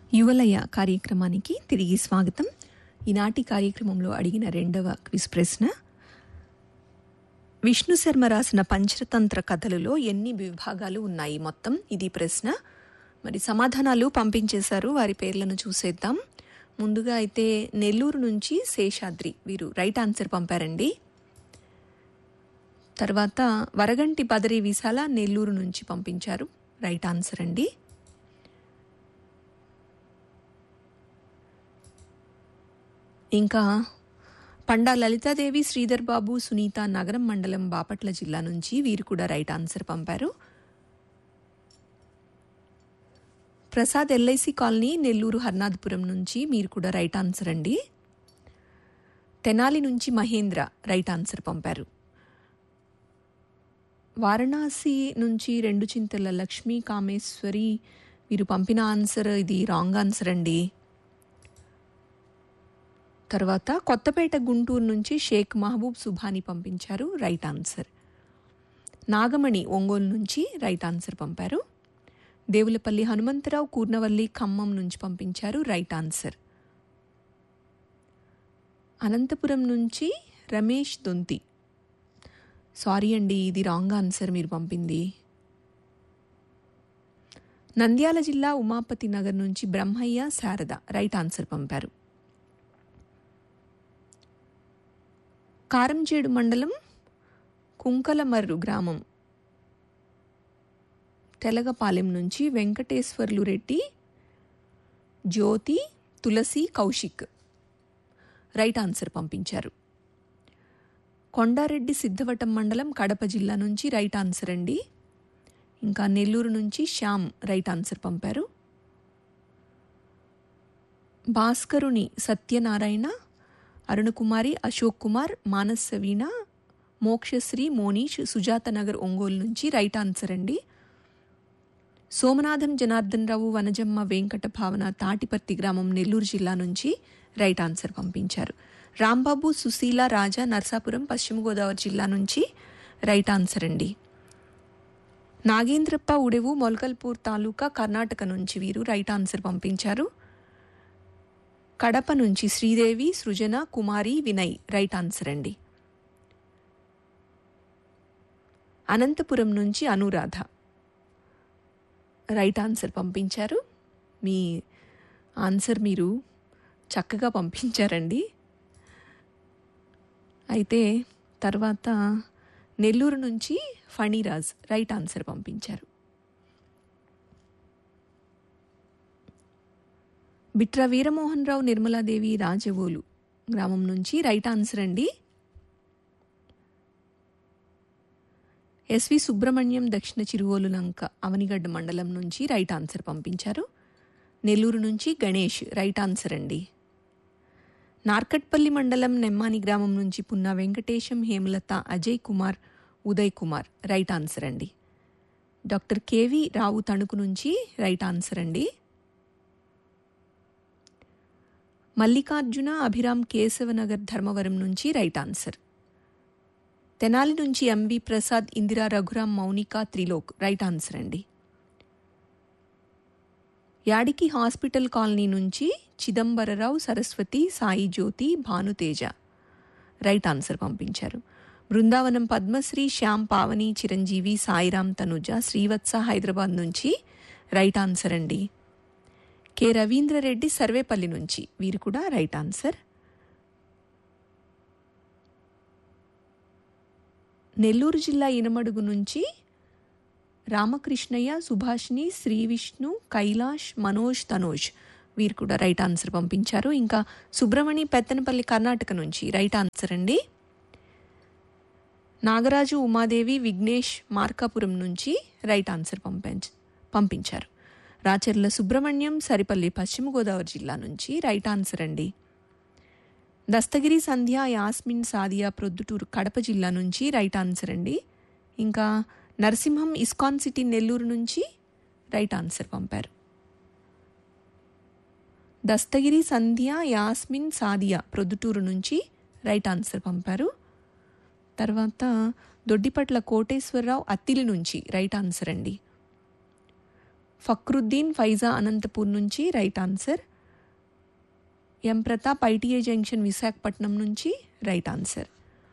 యువలయ కార్యక్రమానికి తిరిగి స్వాగతం ఈనాటి కార్యక్రమంలో అడిగిన రెండవ క్విజ్ ప్రశ్న విష్ణు శర్మ రాసిన పంచతంత్ర కథలలో ఎన్ని విభాగాలు ఉన్నాయి మొత్తం ఇది ప్రశ్న మరి సమాధానాలు పంపించేశారు వారి పేర్లను చూసేద్దాం ముందుగా అయితే నెల్లూరు నుంచి శేషాద్రి వీరు రైట్ ఆన్సర్ పంపారండి తర్వాత వరగంటి బదరి విశాల నెల్లూరు నుంచి పంపించారు రైట్ ఆన్సర్ అండి ఇంకా పండా లలితాదేవి శ్రీధర్ బాబు సునీత నగరం మండలం బాపట్ల జిల్లా నుంచి వీరు కూడా రైట్ ఆన్సర్ పంపారు ప్రసాద్ ఎల్ఐసి కాలనీ నెల్లూరు హర్నాథపురం నుంచి మీరు కూడా రైట్ ఆన్సర్ అండి తెనాలి నుంచి మహేంద్ర రైట్ ఆన్సర్ పంపారు వారణాసి నుంచి రెండు చింతల లక్ష్మీ కామేశ్వరి వీరు పంపిన ఆన్సర్ ఇది రాంగ్ ఆన్సర్ అండి తర్వాత కొత్తపేట గుంటూరు నుంచి షేక్ మహబూబ్ సుభాని పంపించారు రైట్ ఆన్సర్ నాగమణి ఒంగోలు నుంచి రైట్ ఆన్సర్ పంపారు దేవులపల్లి హనుమంతరావు కూర్నవల్లి ఖమ్మం నుంచి పంపించారు రైట్ ఆన్సర్ అనంతపురం నుంచి రమేష్ దొంతి సారీ అండి ఇది రాంగ్ ఆన్సర్ మీరు పంపింది నంద్యాల జిల్లా ఉమాపతి నగర్ నుంచి బ్రహ్మయ్య శారద రైట్ ఆన్సర్ పంపారు కారంచేడు మండలం కుంకలమర్రు గ్రామం తెలగపాలెం నుంచి వెంకటేశ్వర్లు రెడ్డి జ్యోతి తులసి కౌశిక్ రైట్ ఆన్సర్ పంపించారు కొండారెడ్డి సిద్ధవటం మండలం కడప జిల్లా నుంచి రైట్ ఆన్సర్ అండి ఇంకా నెల్లూరు నుంచి శ్యామ్ రైట్ ఆన్సర్ పంపారు భాస్కరుని సత్యనారాయణ అరుణకుమారి అశోక్ కుమార్ మానస్ సవీణ మోక్షశ్రీ మోనీష్ సుజాత నగర్ ఒంగోలు నుంచి రైట్ ఆన్సర్ అండి సోమనాథం జనార్దన్ రావు వనజమ్మ వెంకట భావన తాటిపర్తి గ్రామం నెల్లూరు జిల్లా నుంచి రైట్ ఆన్సర్ పంపించారు రాంబాబు సుశీల రాజా నర్సాపురం పశ్చిమ గోదావరి జిల్లా నుంచి రైట్ ఆన్సర్ అండి నాగేంద్రప్ప ఉడెవు మొలకల్పూర్ తాలూకా కర్ణాటక నుంచి వీరు రైట్ ఆన్సర్ పంపించారు కడప నుంచి శ్రీదేవి సృజన కుమారి వినయ్ రైట్ ఆన్సర్ అండి అనంతపురం నుంచి అనురాధ రైట్ ఆన్సర్ పంపించారు మీ ఆన్సర్ మీరు చక్కగా పంపించారండి అయితే తర్వాత నెల్లూరు నుంచి ఫణిరాజ్ రైట్ ఆన్సర్ పంపించారు బిట్ర వీరమోహన్ రావు నిర్మలాదేవి రాజవోలు గ్రామం నుంచి రైట్ ఆన్సర్ అండి ఎస్వి సుబ్రహ్మణ్యం దక్షిణ చిరువోలు లంక అవనిగడ్డ మండలం నుంచి రైట్ ఆన్సర్ పంపించారు నెల్లూరు నుంచి గణేష్ రైట్ ఆన్సర్ అండి నార్కట్పల్లి మండలం నెమ్మాని గ్రామం నుంచి పున్న వెంకటేశం హేమలత అజయ్ కుమార్ ఉదయ్ కుమార్ రైట్ ఆన్సర్ అండి డాక్టర్ కేవి రావు తణుకు నుంచి రైట్ ఆన్సర్ అండి మల్లికార్జున అభిరామ్ కేశవనగర్ ధర్మవరం నుంచి రైట్ ఆన్సర్ తెనాలి నుంచి M V Prasad Indira Raghuram Mounika Trilok right answer అండి యాడికి హాస్పిటల్ కాలనీ నుంచి చిదంబరరావు సరస్వతి సాయి జ్యోతి భానుతేజ రైట్ ఆన్సర్ పంపించారు బృందావనం పద్మశ్రీ శ్యామ్ పావని చిరంజీవి సాయిరామ్ తనుజ శ్రీవత్స హైదరాబాద్ నుంచి రైట్ ఆన్సర్ అండి కె రవీంద్రరెడ్డి సర్వేపల్లి నుంచి వీరు కూడా రైట్ ఆన్సర్ నెల్లూరు జిల్లా ఇనమడుగు నుంచి రామకృష్ణయ్య సుభాష్ని శ్రీ విష్ణు కైలాష్ మనోజ్ తనోజ్ వీరు కూడా రైట్ ఆన్సర్ పంపించారు ఇంకా సుబ్రమణి పెత్తనపల్లి కర్ణాటక నుంచి రైట్ ఆన్సర్ అండి నాగరాజు ఉమాదేవి విఘ్నేష్ మార్కాపురం నుంచి రైట్ ఆన్సర్ పంపించ పంపించారు రాచర్ల సుబ్రహ్మణ్యం సరిపల్లి పశ్చిమ గోదావరి జిల్లా నుంచి రైట్ ఆన్సర్ అండి దస్తగిరి సంధ్య యాస్మిన్ సాదియా ప్రొద్దుటూరు కడప జిల్లా నుంచి రైట్ ఆన్సర్ అండి ఇంకా నరసింహం ఇస్కాన్ సిటీ నెల్లూరు నుంచి రైట్ ఆన్సర్ పంపారు దస్తగిరి సంధ్య యాస్మిన్ సాదియా ప్రొద్దుటూరు నుంచి రైట్ ఆన్సర్ పంపారు తర్వాత దొడ్డిపట్ల కోటేశ్వరరావు అత్తిలి నుంచి రైట్ ఆన్సర్ అండి ఫక్రుద్దీన్ ఫైజా అనంతపూర్ నుంచి right answer M Pratap ITI junction Visakhapatnam నుంచి రైట్ ఆన్సర్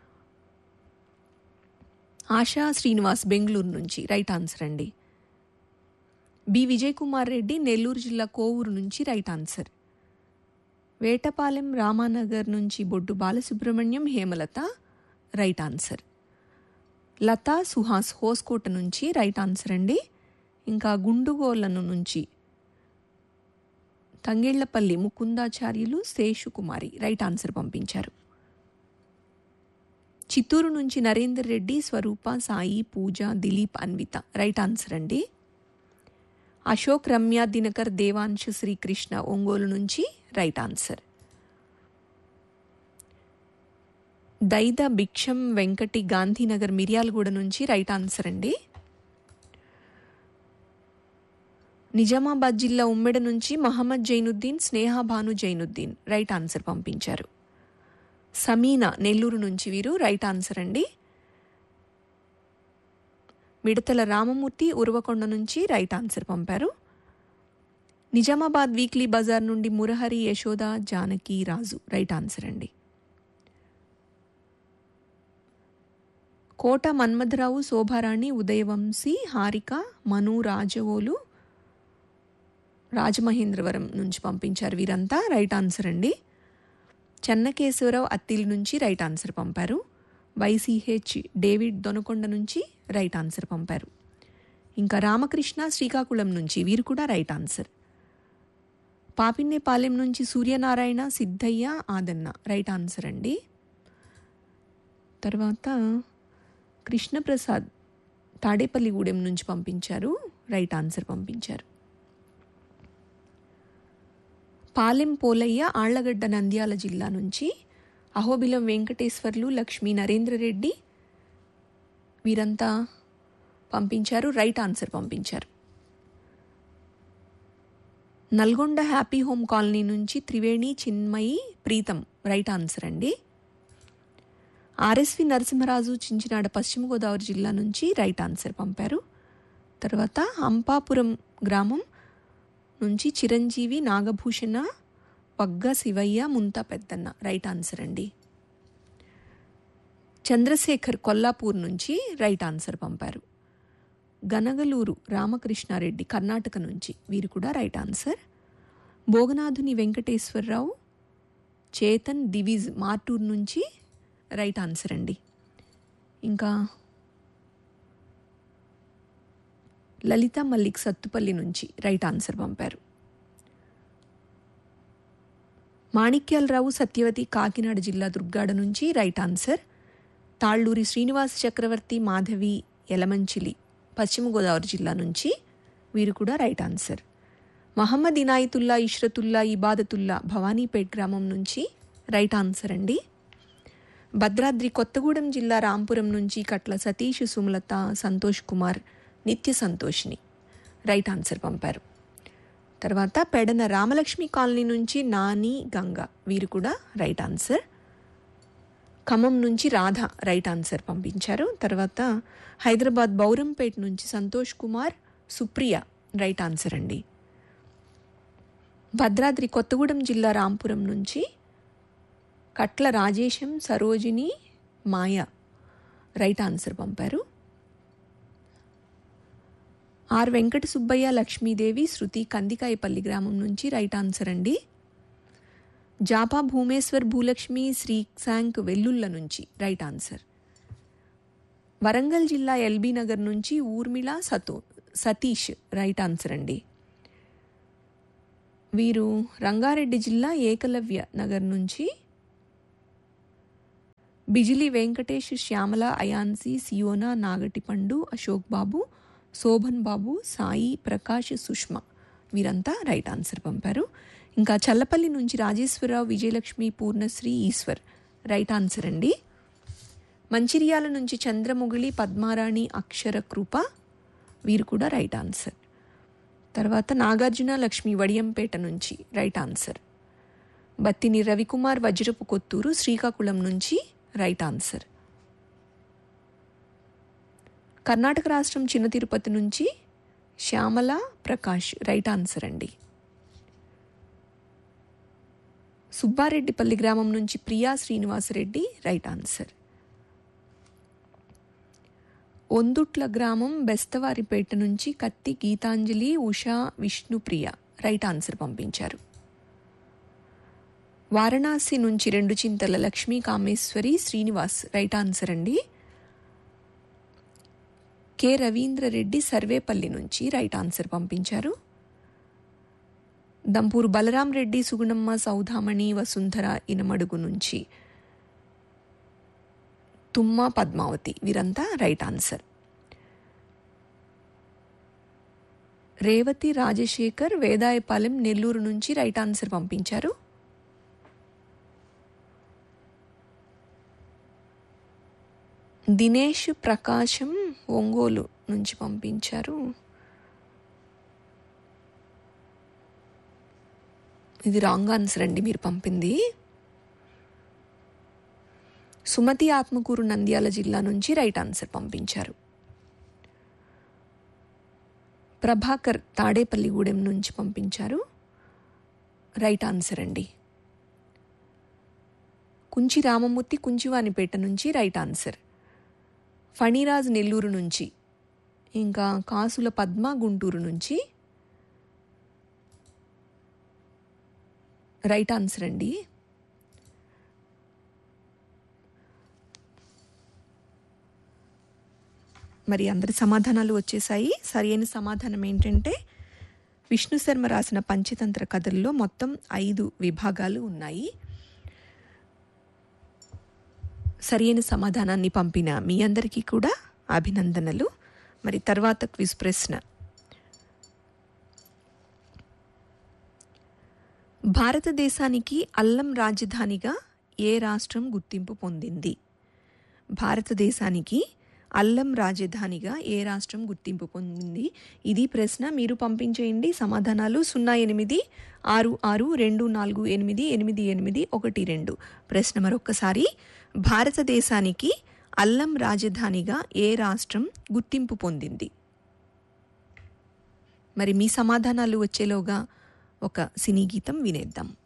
ఆశా శ్రీనివాస్ బెంగళూరు నుంచి రైట్ ఆన్సర్ అండి బి విజయ్ కుమార్ రెడ్డి నెల్లూరు జిల్లా కోవూరు నుంచి రైట్ ఆన్సర్ వేటపాలెం రామానగర్ నుంచి బొడ్డు బాలసుబ్రహ్మణ్యం హేమలత రైట్ ఆన్సర్ లతా సుహాస్ హోస్కోట నుంచి రైట్ ఆన్సర్ అండి ఇంకా గుండుగోలను నుంచి తంగేళ్లపల్లి ముకుందాచార్యులు శేషుకుమారి రైట్ ఆన్సర్ పంపించారు చిత్తూరు నుంచి నరేందర్ రెడ్డి స్వరూప సాయి పూజ దిలీప్ అన్విత రైట్ ఆన్సర్ అండి అశోక్ రమ్య దినకర్ దేవాంశు శ్రీకృష్ణ ఒంగోలు నుంచి రైట్ ఆన్సర్ దైద భిక్షం వెంకటి గాంధీనగర్ మిర్యాలగూడ నుంచి రైట్ ఆన్సర్ అండి నిజామాబాద్ జిల్లా ఉమ్మెడ నుంచి మహమ్మద్ జైనుద్దీన్ స్నేహ భాను జైనుద్దీన్ రైట్ ఆన్సర్ పంపించారు సమీనా నెల్లూరు నుంచి వీరు రైట్ ఆన్సర్ అండి మిడతల రామమూర్తి ఉరవకొండ నుంచి రైట్ ఆన్సర్ పంపారు నిజామాబాద్ వీక్లీ బజార్ నుండి మురహరి యశోద జానకి రాజు రైట్ ఆన్సర్ అండి కోట మన్మథరావు శోభారాణి ఉదయవంశీ హారిక మను రాజవోలు రాజమహేంద్రవరం నుంచి పంపించారు వీరంతా రైట్ ఆన్సర్ అండి చెన్నకేశవరావు అత్తిలి నుంచి రైట్ ఆన్సర్ పంపారు వైసీహెచ్ డేవిడ్ దొనకొండ నుంచి రైట్ ఆన్సర్ పంపారు ఇంకా రామకృష్ణ శ్రీకాకుళం నుంచి వీరు కూడా రైట్ ఆన్సర్ పాపిన్నేపాలెం నుంచి సూర్యనారాయణ సిద్ధయ్య ఆదన్న రైట్ ఆన్సర్ అండి తర్వాత కృష్ణప్రసాద్ తాడేపల్లిగూడెం నుంచి పంపించారు రైట్ ఆన్సర్ పంపించారు పాలెం పోలయ్య ఆళ్లగడ్డ నంద్యాల జిల్లా నుంచి అహోబిలం వెంకటేశ్వర్లు లక్ష్మీ నరేంద్రరెడ్డి వీరంతా పంపించారు రైట్ ఆన్సర్ పంపించారు నల్గొండ హ్యాపీ హోమ్ కాలనీ నుంచి త్రివేణి చిన్మయి ప్రీతం రైట్ ఆన్సర్ అండి ఆర్ఎస్వి నరసింహరాజు చించినాడ పశ్చిమ గోదావరి జిల్లా నుంచి రైట్ ఆన్సర్ పంపారు తర్వాత అంపాపురం గ్రామం నుంచి చిరంజీవి నాగభూషణ పగ్గ శివయ్య ముంత పెద్దన్న రైట్ ఆన్సర్ అండి చంద్రశేఖర్ కొల్లాపూర్ నుంచి రైట్ ఆన్సర్ పంపారు గనగలూరు రామకృష్ణారెడ్డి కర్ణాటక నుంచి వీరు కూడా రైట్ ఆన్సర్ భోగనాథుని వెంకటేశ్వరరావు చేతన్ దివిజ్ మార్టూర్ నుంచి రైట్ ఆన్సర్ అండి ఇంకా లలిత మల్లిక్ సత్తుపల్లి నుంచి రైట్ ఆన్సర్ పంపారు మాణిక్యాలరావు సత్యవతి కాకినాడ జిల్లా దుర్గాడ నుంచి రైట్ ఆన్సర్ తాళ్ళూరి శ్రీనివాస చక్రవర్తి మాధవి యలమంచిలి పశ్చిమ గోదావరి జిల్లా నుంచి వీరు కూడా రైట్ ఆన్సర్ మహమ్మద్ ఇనాయతుల్లా ఇష్రతుల్లా ఇబాదతుల్లా భవానీపేట్ గ్రామం నుంచి రైట్ ఆన్సర్ అండి భద్రాద్రి కొత్తగూడెం జిల్లా రాంపురం నుంచి కట్ల సతీష్ సుమలత సంతోష్ కుమార్ నిత్య సంతోష్ని రైట్ ఆన్సర్ పంపారు తర్వాత పెడన రామలక్ష్మి కాలనీ నుంచి నాని గంగ వీరు కూడా రైట్ ఆన్సర్ ఖమ్మం నుంచి రాధ రైట్ ఆన్సర్ పంపించారు తర్వాత హైదరాబాద్ బౌరంపేట్ నుంచి సంతోష్ కుమార్ సుప్రియ రైట్ ఆన్సర్ అండి భద్రాద్రి కొత్తగూడెం జిల్లా రాంపురం నుంచి కట్ల రాజేశం సరోజిని మాయ రైట్ ఆన్సర్ పంపారు ఆర్ వెంకట సుబ్బయ్య లక్ష్మీదేవి శృతి కందికాయపల్లి గ్రామం నుంచి రైట్ ఆన్సర్ అండి జాపా భూమేశ్వర్ భూలక్ష్మి శ్రీ శాంక్ వెల్లుల్ల నుంచి రైట్ ఆన్సర్ వరంగల్ జిల్లా ఎల్బీ నగర్ నుంచి ఊర్మిళ సతో సతీష్ రైట్ ఆన్సర్ అండి వీరు రంగారెడ్డి జిల్లా ఏకలవ్య నగర్ నుంచి బిజిలి వెంకటేష్ శ్యామల అయాన్సి సియోనా నాగటిపండు అశోక్ బాబు శోభన్ బాబు సాయి ప్రకాష్ సుష్మ వీరంతా రైట్ ఆన్సర్ పంపారు ఇంకా చల్లపల్లి నుంచి రాజేశ్వరరావు విజయలక్ష్మి పూర్ణశ్రీ ఈశ్వర్ రైట్ ఆన్సర్ అండి మంచిర్యాల నుంచి చంద్రముగిలి పద్మారాణి అక్షర కృప వీరు కూడా రైట్ ఆన్సర్ తర్వాత నాగార్జున లక్ష్మి వడియంపేట నుంచి రైట్ ఆన్సర్ బత్తిని రవికుమార్ వజ్రపు కొత్తూరు శ్రీకాకుళం నుంచి రైట్ ఆన్సర్ కర్ణాటక రాష్ట్రం చిన్న తిరుపతి నుంచి శ్యామల ప్రకాష్ రైట్ ఆన్సర్ అండి సుబ్బారెడ్డిపల్లి గ్రామం నుంచి ప్రియా శ్రీనివాసరెడ్డి రైట్ ఆన్సర్ ఒందుట్ల గ్రామం బెస్తవారిపేట నుంచి కత్తి గీతాంజలి ఉషా విష్ణుప్రియ రైట్ ఆన్సర్ పంపించారు వారణాసి నుంచి రెండు చింతల లక్ష్మీ కామేశ్వరి శ్రీనివాస్ రైట్ ఆన్సర్ అండి కె రవీంద్రరెడ్డి సర్వేపల్లి నుంచి రైట్ ఆన్సర్ పంపించారు దంపూరు బలరాం రెడ్డి సుగుణమ్మ సౌధామణి వసుంధర ఇనమడుగు నుంచి తుమ్మ పద్మావతి వీరంతా రైట్ ఆన్సర్ రేవతి రాజశేఖర్ వేదాయపాలెం నెల్లూరు నుంచి రైట్ ఆన్సర్ పంపించారు దినేష్ ప్రకాశం ఒంగోలు నుంచి పంపించారు ఇది రాంగ్ ఆన్సర్ అండి మీరు పంపింది సుమతి ఆత్మకూరు నంద్యాల జిల్లా నుంచి రైట్ ఆన్సర్ పంపించారు ప్రభాకర్ తాడేపల్లిగూడెం నుంచి పంపించారు రైట్ ఆన్సర్ అండి కుంచి రామమూర్తి కుంచివానిపేట నుంచి రైట్ ఆన్సర్ ఫణిరాజ్ నెల్లూరు నుంచి ఇంకా కాసుల పద్మ గుంటూరు నుంచి రైట్ ఆన్సర్ అండి మరి అందరి సమాధానాలు వచ్చేసాయి సరైన సమాధానం ఏంటంటే విష్ణు శర్మ రాసిన పంచతంత్ర కథల్లో మొత్తం ఐదు విభాగాలు ఉన్నాయి సరైన సమాధానాన్ని పంపిన మీ అందరికీ కూడా అభినందనలు మరి తర్వాత క్విజ్ ప్రశ్న భారతదేశానికి అల్లం రాజధానిగా ఏ రాష్ట్రం గుర్తింపు పొందింది భారతదేశానికి అల్లం రాజధానిగా ఏ రాష్ట్రం గుర్తింపు పొందింది ఇది ప్రశ్న మీరు పంపించేయండి సమాధానాలు సున్నా ఎనిమిది ఆరు ఆరు రెండు నాలుగు ఎనిమిది ఎనిమిది ఎనిమిది ఒకటి రెండు ప్రశ్న మరొక్కసారి భారతదేశానికి అల్లం రాజధానిగా ఏ రాష్ట్రం గుర్తింపు పొందింది మరి మీ సమాధానాలు వచ్చేలోగా ఒక సినీ గీతం వినేద్దాం